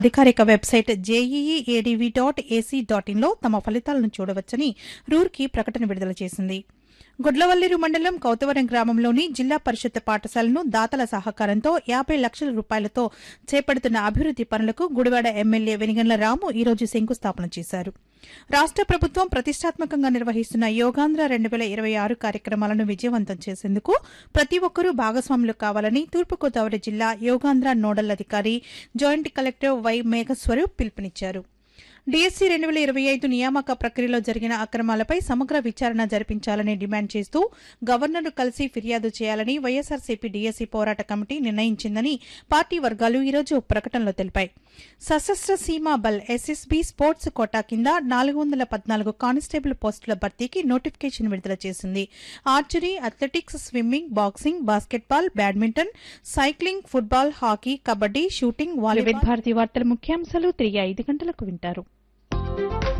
అధికారిక website JEE ADV dot AC dot ఇన్లో తమ ఫలితాలను చూడవచ్చని రూర్కీ ప్రకటన విడుదల చేసింది గుడ్లవల్లిరు మండలం కౌతవరం గ్రామంలోని జిల్లా పరిషత్ పాఠశాలను దాతల సహకారంతో యాభై లక్షల రూపాయలతో చేపడుతున్న అభివృద్ది పనులకు గుడివాడ ఎమ్మెల్యే వెనిగండ్ల రాము ఈ రోజు శంకుస్థాపన చేశారు రాష్ట ప్రభుత్వం ప్రతిష్టాత్మకంగా నిర్వహిస్తున్న యోగాంధ్ర రెండు వేల ఇరవై ఆరు కార్యక్రమాలను విజయవంతం చేసేందుకు ప్రతి ఒక్కరూ భాగస్వాములు కావాలని తూర్పుగోదావరి జిల్లా యోగాంధ్ర నోడల్ అధికారి జాయింట్ కలెక్టర్ వై మేఘస్వరూప్ పిలుపునిచ్చారు డీఎస్సీ రెండు వేల ఇరవై ఐదు నియామక ప్రక్రియలో జరిగిన అక్రమాలపై సమగ్ర విచారణ జరిపించాలని డిమాండ్ చేస్తూ గవర్నర్ను కలిసి ఫిర్యాదు చేయాలని వైఎస్సార్సీపీ డీఎస్సీ పోరాట కమిటీ నిర్ణయించిందని పార్టీ వర్గాలు ఈరోజు ప్రకటనలో తెలిపాయి సశస్త్ర సీమా బల్ ఎస్ఎస్బీ స్పోర్ట్స్ కోటా కింద నాలుగు వందల పద్నాలుగు కానిస్టేబుల్ పోస్టుల భర్తీకి నోటిఫికేషన్ విడుదల చేసింది archery athletics swimming boxing basketball badminton cycling football hockey kabaddi shooting volleyball భారతీ వార్తల ముఖ్యాంశాలు తిరిగి ఐదు గంటలకు వింటారు